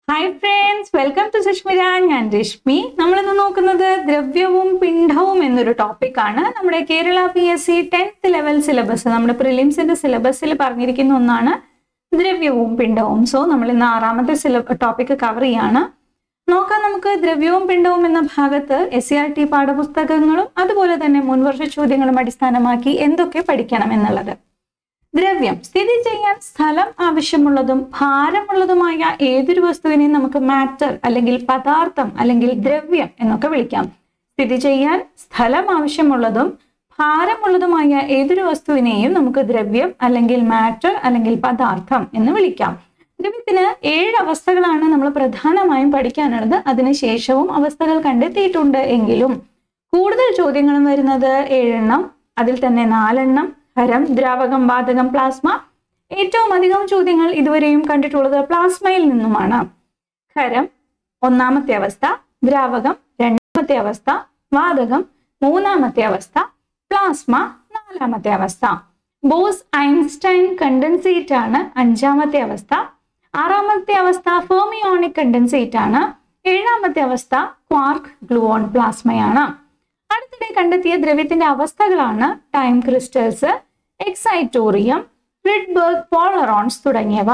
hi friends welcome to സുഷ്മിര ഞാൻ രശ്മി നമ്മളിന്ന് നോക്കുന്നത് ദ്രവ്യവും പിണ്ഡവും എന്നൊരു ടോപ്പിക്കാണ് നമ്മുടെ Kerala P S C tenth level syllabus നമ്മുടെ പ്രിലിംസിന്റെ സിലബസിൽ പറഞ്ഞിരിക്കുന്ന ഒന്നാണ് ദ്രവ്യവും പിണ്ഡവും സോ നമ്മൾ ഇന്ന് ആറാമത്തെ സിലബ ടോപ്പിക്ക് കവർ ചെയ്യാണ് നോക്കാം നമുക്ക് ദ്രവ്യവും പിണ്ഡവും എന്ന ഭാഗത്ത് എസ് സി ആർ ടി പാഠപുസ്തകങ്ങളും അതുപോലെ തന്നെ മുൻവർഷ ചോദ്യങ്ങളും അടിസ്ഥാനമാക്കി എന്തൊക്കെ പഠിക്കണം എന്നുള്ളത് ദ്രവ്യം സ്ഥിതി ചെയ്യാൻ സ്ഥലം ആവശ്യമുള്ളതും ഭാരമുള്ളതുമായ ഏതൊരു വസ്തുവിനെയും നമുക്ക് മാറ്റർ അല്ലെങ്കിൽ പദാർത്ഥം അല്ലെങ്കിൽ ദ്രവ്യം എന്നൊക്കെ വിളിക്കാം സ്ഥിതി ചെയ്യാൻ സ്ഥലം ആവശ്യമുള്ളതും ഭാരമുള്ളതുമായ ഏതൊരു വസ്തുവിനെയും നമുക്ക് ദ്രവ്യം അല്ലെങ്കിൽ മാറ്റർ അല്ലെങ്കിൽ പദാർത്ഥം എന്ന് വിളിക്കാം ദ്രവ്യത്തിന് ഏഴ് അവസ്ഥകളാണ് നമ്മൾ പ്രധാനമായും പഠിക്കാനുള്ളത് അതിനുശേഷവും അവസ്ഥകൾ കണ്ടെത്തിയിട്ടുണ്ട് എങ്കിലും കൂടുതൽ ചോദ്യങ്ങളും വരുന്നത് ഏഴെണ്ണം അതിൽ തന്നെ നാലെണ്ണം ഖരം ദ്രാവകം വാതകം പ്ലാസ്മ ഏറ്റവും അധികം ചോദ്യങ്ങൾ ഇതുവരെയും കണ്ടിട്ടുള്ളത് പ്ലാസ്മയിൽ നിന്നുമാണ് ഖരം ഒന്നാമത്തെ അവസ്ഥ ദ്രാവകം രണ്ടാമത്തെ അവസ്ഥ വാതകം മൂന്നാമത്തെ അവസ്ഥ പ്ലാസ്മ നാലാമത്തെ അവസ്ഥ ബോസ് ഐൻസ്റ്റൈൻ കണ്ടൻസേറ്റ് ആണ് അഞ്ചാമത്തെ അവസ്ഥ ആറാമത്തെ അവസ്ഥ ഫെർമിയോണിക് കണ്ടൻസേറ്റ് ആണ് ഏഴാമത്തെ അവസ്ഥ ക്വാർക്ക് ഗ്ലൂവോൺ പ്ലാസ്മയാണ് അടുത്തിടെ കണ്ടെത്തിയ ദ്രവ്യത്തിന്റെ അവസ്ഥകളാണ് ടൈം ക്രിസ്റ്റൽസ് എക്സൈറ്റോറിയം റിഡ്ബർഗ് പോളറോൺസ് തുടങ്ങിയവ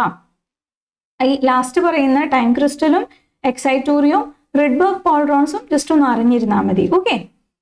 ഈ ലാസ്റ്റ് പറയുന്ന ടൈം ക്രിസ്റ്റലും എക്സൈറ്റോറിയവും റിഡ്ബർഗ് പോളറോൺസും ജസ്റ്റ് ഒന്ന് അറിഞ്ഞിരുന്നാൽ മതി ഓക്കെ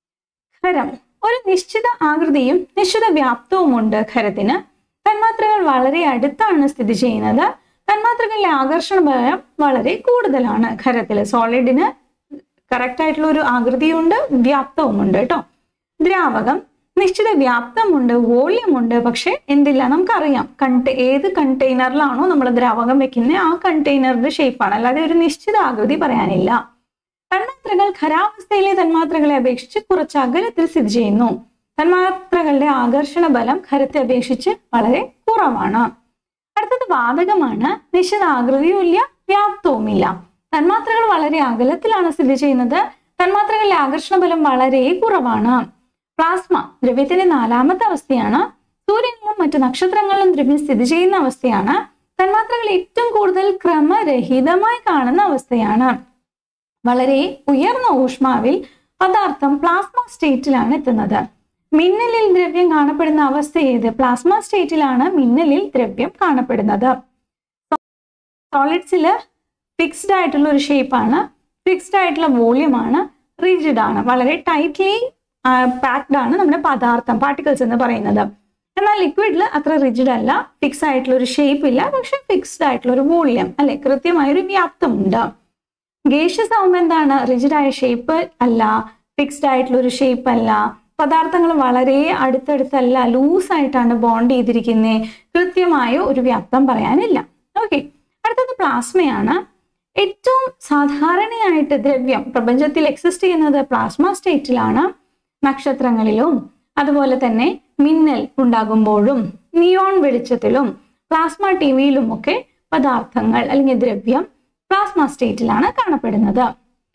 ഖരം ഒരു നിശ്ചിത ആകൃതിയും നിശ്ചിത വ്യാപ്തവുമുണ്ട് ഖരത്തിന് തന്മാത്രകൾ വളരെ അടുത്താണ് സ്ഥിതി ചെയ്യുന്നത് തന്മാത്രകളിലെ ആകർഷണ ബലം വളരെ കൂടുതലാണ് ഖരത്തിൽ സോളിഡിന് കറക്റ്റ് ആയിട്ടുള്ള ഒരു ആകൃതിയുണ്ട് വ്യാപ്തവുമുണ്ട് കേട്ടോ ദ്രാവകം നിശ്ചിത വ്യാപ്തമുണ്ട് വോള്യം ഉണ്ട് പക്ഷെ എന്തില്ല നമുക്കറിയാം കണ്ട ഏത് കണ്ടെയ്നറിലാണോ നമ്മൾ ദ്രാവകം വെക്കുന്നത് ആ കണ്ടെയ്നറിന്റെ ഷേപ്പാണ് അല്ലാതെ ഒരു നിശ്ചിത ആകൃതി പറയാനില്ല തന്മാത്രകൾ ഖരാവസ്ഥയിലെ തന്മാത്രകളെ അപേക്ഷിച്ച് കുറച്ച് അകലത്തിൽ സ്ഥിതി ചെയ്യുന്നു തന്മാത്രകളുടെ ആകർഷണ ബലം ഖരത്തെ അപേക്ഷിച്ച് വളരെ കുറവാണ് അടുത്തത് വാതകമാണ് നിശ്ചിത ആകൃതിയുമില്ല വ്യാപ്തവുമില്ല തന്മാത്രകൾ വളരെ അകലത്തിലാണ് സ്ഥിതി ചെയ്യുന്നത് തന്മാത്രകളിലെ ആകർഷണ ബലം വളരെ കുറവാണ് പ്ലാസ്മ ദ്രവ്യത്തിന്റെ നാലാമത്തെ അവസ്ഥയാണ് സൂര്യനിലും മറ്റു നക്ഷത്രങ്ങളിലും ദ്രവ്യം സ്ഥിതി ചെയ്യുന്ന അവസ്ഥയാണ് തന്മാത്രകൾ ഏറ്റവും കൂടുതൽ ക്രമരഹിതമായി കാണുന്ന അവസ്ഥയാണ് വളരെ ഉയർന്ന ഊഷ്മാവിൽ പദാർത്ഥം പ്ലാസ്മ സ്റ്റേറ്റിലാണ് എത്തുന്നത് മിന്നലിൽ ദ്രവ്യം കാണപ്പെടുന്ന അവസ്ഥ ഏത് പ്ലാസ്മ സ്റ്റേറ്റിലാണ് മിന്നലിൽ ദ്രവ്യം കാണപ്പെടുന്നത് സോളിഡ്സിൽ ഫിക്സ്ഡ് ആയിട്ടുള്ള ഒരു ഷേപ്പാണ് ഫിക്സ്ഡ് ആയിട്ടുള്ള വോള്യൂം ആണ് റിജിഡ് ആണ് വളരെ ടൈറ്റ്ലി പാക്ഡ് ആണ് നമ്മുടെ പദാർത്ഥം പാർട്ടിക്കിൾസ് എന്ന് പറയുന്നത് എന്നാൽ ലിക്വിഡിൽ അത്ര റിജിഡ് അല്ല ഫിക്സ് ആയിട്ടുള്ള ഒരു ഷേപ്പ് ഇല്ല പക്ഷെ ഫിക്സ്ഡ് ആയിട്ടുള്ള ഒരു വോള്യം അല്ലെ കൃത്യമായ ഒരു വ്യാപ്തമുണ്ട് ഗേഷ്യസ് ആവുമ്പോൾ എന്താണ് റിജിഡ് ആയ ഷേപ്പ് അല്ല ഫിക്സ്ഡ് ആയിട്ടുള്ള ഒരു ഷേപ്പ് അല്ല പദാർത്ഥങ്ങൾ വളരെ അടുത്തടുത്തല്ല ലൂസ് ആയിട്ടാണ് ബോണ്ട് ചെയ്തിരിക്കുന്നത് കൃത്യമായ ഒരു വ്യാപ്തം പറയാനില്ല ഓക്കെ അടുത്തത് പ്ലാസ്മയാണ് ഏറ്റവും സാധാരണയായിട്ട് ദ്രവ്യം പ്രപഞ്ചത്തിൽ എക്സിസ്റ്റ് ചെയ്യുന്നത് പ്ലാസ്മ സ്റ്റേറ്റിലാണ് നക്ഷത്രങ്ങളിലും അതുപോലെ തന്നെ മിന്നൽ ഉണ്ടാകുമ്പോഴും നിയോൺ വെളിച്ചത്തിലും പ്ലാസ്മ ടി വിയിലും ഒക്കെ പദാർത്ഥങ്ങൾ അല്ലെങ്കിൽ ദ്രവ്യം പ്ലാസ്മ സ്റ്റേറ്റിലാണ് കാണപ്പെടുന്നത്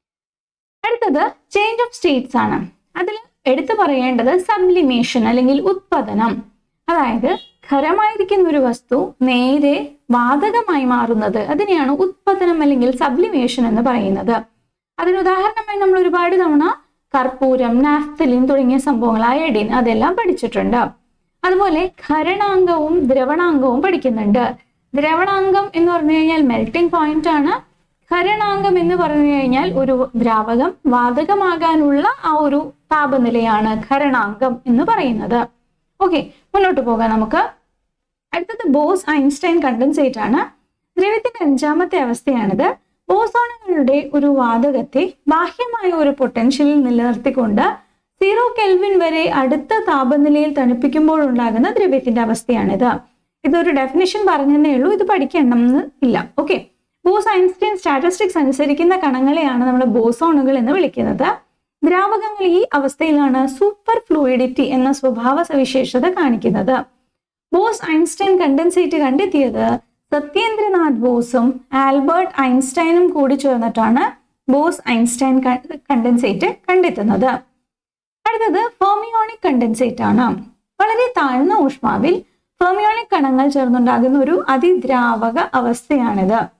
അടുത്തത് ചേഞ്ച് ഓഫ് സ്റ്റേറ്റ്സ് ആണ് അതിൽ എടുത്തു പറയേണ്ടത് സബ്ലിമേഷൻ അല്ലെങ്കിൽ ഉത്പതനം അതായത് ഖരമായിരിക്കുന്ന ഒരു വസ്തു നേരെ വാതകമായി മാറുന്നത് അതിനെയാണ് ഉത്പതനം അല്ലെങ്കിൽ സബ്ലിമേഷൻ എന്ന് പറയുന്നത് അതിന് ഉദാഹരണമായി നമ്മൾ ഒരുപാട് തവണ കർപ്പൂരം നാഫ്തലിൻ തുടങ്ങിയ സംഭവങ്ങൾ അയഡിൻ അതെല്ലാം പഠിച്ചിട്ടുണ്ട് അതുപോലെ ഖരണാംഗവും ദ്രവണാംഗവും പഠിക്കുന്നുണ്ട് ദ്രവണാംഗം എന്ന് പറഞ്ഞു കഴിഞ്ഞാൽ മെൽറ്റിംഗ് പോയിന്റ് ആണ് ഖരണാംഗം എന്ന് പറഞ്ഞു കഴിഞ്ഞാൽ ഒരു ദ്രാവകം വാതകമാകാനുള്ള ആ ഒരു താപനിലയാണ് ഖരണാംഗം എന്ന് പറയുന്നത് ഓക്കെ മുന്നോട്ട് പോകാം നമുക്ക് അടുത്തത് ബോസ് ഐൻസ്റ്റൈൻ കണ്ടൻസേറ്റ് ആണ് ദ്രവ്യത്തിന്റെ അഞ്ചാമത്തെ അവസ്ഥയാണിത് ബോസോണുകളുടെ ഒരു വാതകത്തെ ബാഹ്യമായ ഒരു പൊട്ടൻഷ്യലിൽ നിലനിർത്തിക്കൊണ്ട് സീറോ കെൽവിൻ വരെ അടുത്ത താപനിലയിൽ തണുപ്പിക്കുമ്പോൾ ഉണ്ടാകുന്ന ദ്രവ്യത്തിന്റെ അവസ്ഥയാണിത് ഇതൊരു ഡെഫിനിഷൻ പറഞ്ഞതേ ഉള്ളൂ ഇത് പഠിക്കണമെന്ന് ഇല്ല ഓക്കെ ബോസ് ഐൻസ്റ്റൈൻ സ്റ്റാറ്റിസ്റ്റിക്സ് അനുസരിക്കുന്ന കണങ്ങളെയാണ് നമ്മൾ ബോസോണുകൾ എന്ന് വിളിക്കുന്നത് ദ്രാവകങ്ങൾ ഈ അവസ്ഥയിലാണ് സൂപ്പർ ഫ്ലൂയിഡിറ്റി എന്ന സ്വഭാവ സവിശേഷത കാണിക്കുന്നത് ബോസ് ഐൻസ്റ്റൈൻ കണ്ടൻസേറ്റ് കണ്ടെത്തിയത് സത്യേന്ദ്രനാഥ് ബോസും ആൽബർട്ട് ഐൻസ്റ്റൈനും കൂടി ചേർന്നിട്ടാണ് ബോസ് ഐൻസ്റ്റൈൻ കണ്ടൻസേറ്റ് കണ്ടെത്തുന്നത് അടുത്തത് ഫെർമിയോണിക് കണ്ടൻസേറ്റ് ആണ് വളരെ താഴ്ന്ന ഊഷ്മാവിൽ ഫെർമിയോണിക് കണങ്ങൾ ചേർന്നുണ്ടാകുന്ന ഒരു അതിദ്രാവക അവസ്ഥയാണിത്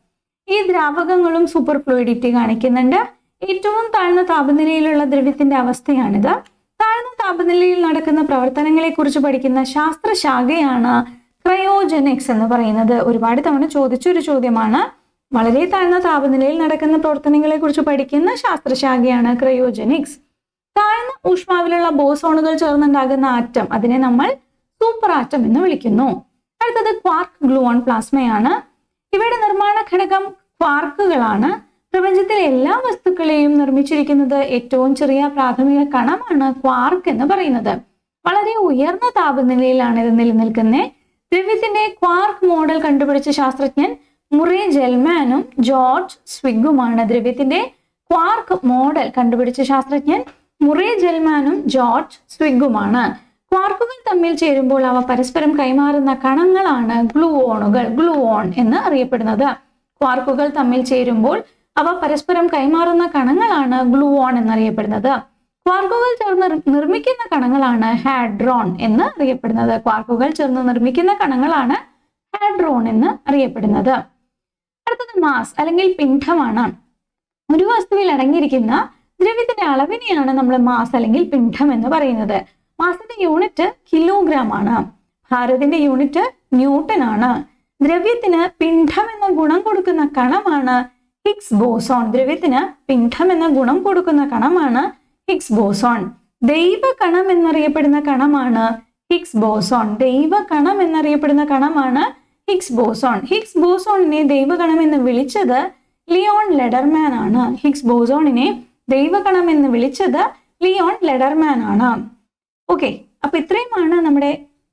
ഈ ദ്രാവകങ്ങളും സൂപ്പർ ഫ്ലൂയിഡിറ്റി കാണിക്കുന്നുണ്ട് ഏറ്റവും താഴ്ന്ന താപനിലയിലുള്ള ദ്രവ്യത്തിന്റെ അവസ്ഥയാണിത് താഴ്ന്ന താപനിലയിൽ നടക്കുന്ന പ്രവർത്തനങ്ങളെ കുറിച്ച് പഠിക്കുന്ന ശാസ്ത്രശാഖയാണ് ക്രയോജനിക്സ് എന്ന് പറയുന്നത് ഒരുപാട് തവണ ചോദിച്ചൊരു ചോദ്യമാണ് വളരെ താഴ്ന്ന താപനിലയിൽ നടക്കുന്ന പ്രവർത്തനങ്ങളെ കുറിച്ച് പഠിക്കുന്ന ശാസ്ത്രശാഖയാണ് ക്രയോജനിക്സ് താഴ്ന്ന ഊഷ്മാവിലുള്ള ബോസോണുകൾ ചേർന്നുണ്ടാകുന്ന ആറ്റം അതിനെ നമ്മൾ സൂപ്പർ ആറ്റം എന്ന് വിളിക്കുന്നു അടുത്തത് ക്വാർക്ക് ഗ്ലൂവോൺ പ്ലാസ്മയാണ് ഇവയുടെ നിർമ്മാണ ഘടകം ക്വാർക്കുകളാണ് പ്രപഞ്ചത്തിലെ എല്ലാ വസ്തുക്കളെയും നിർമ്മിച്ചിരിക്കുന്നത് ഏറ്റവും ചെറിയ പ്രാഥമിക കണമാണ് ക്വാർക്ക് എന്ന് പറയുന്നത് വളരെ ഉയർന്ന താപനിലയിലാണ് ഇത് നിലനിൽക്കുന്നത് ദ്രവ്യത്തിന്റെ ക്വാർക്ക് മോഡൽ കണ്ടുപിടിച്ച ശാസ്ത്രജ്ഞൻ മുറേ ജെൽമാനും ജോർജ് സ്വിഗുമാണ് ദ്രവ്യത്തിന്റെ ക്വാർക്ക് മോഡൽ കണ്ടുപിടിച്ച ശാസ്ത്രജ്ഞൻ മുറേ ജെൽമാനും ജോർജ് സ്വിഗുമാണ് ക്വാർക്കുകൾ തമ്മിൽ ചേരുമ്പോൾ അവ പരസ്പരം കൈമാറുന്ന കണങ്ങളാണ് ഗ്ലൂവോണുകൾ ഗ്ലൂവോൺ എന്ന് അറിയപ്പെടുന്നത് ക്വാർക്കുകൾ തമ്മിൽ ചേരുമ്പോൾ അവ പരസ്പരം കൈമാറുന്ന കണങ്ങളാണ് ഗ്ലൂവോൺ എന്നറിയപ്പെടുന്നത് ക്വാർക്കുകൾ ചേർന്ന് നിർമ്മിക്കുന്ന കണങ്ങളാണ് ഹാഡ്രോൺ എന്ന് അറിയപ്പെടുന്നത് ക്വാർക്കുകൾ ചേർന്ന് നിർമ്മിക്കുന്ന കണങ്ങളാണ് ഹാഡ്രോൺ എന്ന് അറിയപ്പെടുന്നത് അടുത്തത് മാസ് അല്ലെങ്കിൽ പിണ്ഡമാണ് ഒരു വസ്തുവിൽ അടങ്ങിയിരിക്കുന്ന ദ്രവ്യത്തിന്റെ അളവിനെയാണ് നമ്മൾ മാസ് അല്ലെങ്കിൽ പിണ്ഡം എന്ന് പറയുന്നത് മാസിന്റെ യൂണിറ്റ് കിലോഗ്രാം ആണ് ഭാരതിന്റെ യൂണിറ്റ് ന്യൂട്ടൺ ആണ് ദ്രവ്യത്തിന് പിണ്ഡം എന്ന ഗുണം കൊടുക്കുന്ന കണമാണ് ഹിഗ്സ് ബോസോൺ ദ്രവ്യത്തിന് പിണ്ഡം എന്ന ഗുണം കൊടുക്കുന്ന കണമാണ് ഹിഗ്സ് ബോസോൺ ദൈവകണം എന്നറിയപ്പെടുന്ന കണമാണ് ഹിഗ്സ് ബോസോൺ ദൈവകണം എന്നറിയപ്പെടുന്ന കണമാണ് ഹിഗ്സ് ബോസോൺ ഹിഗ്സ് ബോസോണിനെ ദൈവകണം എന്ന് വിളിച്ചത് ലിയോൺ ലെഡർമാൻ ആണ് ഹിഗ്സ് ബോസോണിനെ ദൈവകണം എന്ന് വിളിച്ചത് ലിയോൺ ലെഡർമാൻ ആണ് ഓക്കെ അപ്പൊ ഇത്രയുമാണ് നമ്മുടെ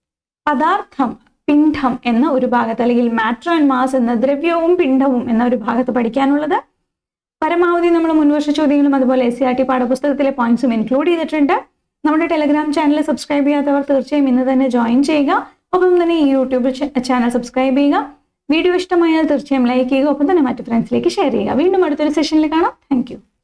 പദാർത്ഥം പിണ്ഡം എന്ന ഒരു ഭാഗത്ത് അല്ലെങ്കിൽ മാറ്റർ ആൻഡ് മാസ് എന്ന ദ്രവ്യവും പിണ്ഡവും എന്ന ഒരു ഭാഗത്ത് പഠിക്കാനുള്ളത് പരമാവധി നമ്മൾ മുൻവർഷ ചോദ്യങ്ങളും അതുപോലെ എസ് സി ആർ ടി പാഠപുസ്തകത്തിലെ പോയിന്റ്സും ഇൻക്ലൂഡ് ചെയ്തിട്ടുണ്ട് നമ്മുടെ ടെലഗ്രാം ചാനൽ സബ്സ്ക്രൈബ് ചെയ്യാത്തവർ തീർച്ചയായും ഇന്ന് തന്നെ ജോയിൻ ചെയ്യുക ഒപ്പം തന്നെ ഈ യൂട്യൂബ് ചാനൽ സബ്സ്ക്രൈബ് ചെയ്യുക വീഡിയോ ഇഷ്ടമായാൽ തീർച്ചയായും ലൈക്ക് ചെയ്യുക ഒപ്പം തന്നെ മറ്റു ഫ്രണ്ട്സിലേക്ക് ഷെയർ ചെയ്യുക വീണ്ടും അടുത്തൊരു സെഷനിൽ കാണാം താങ്ക്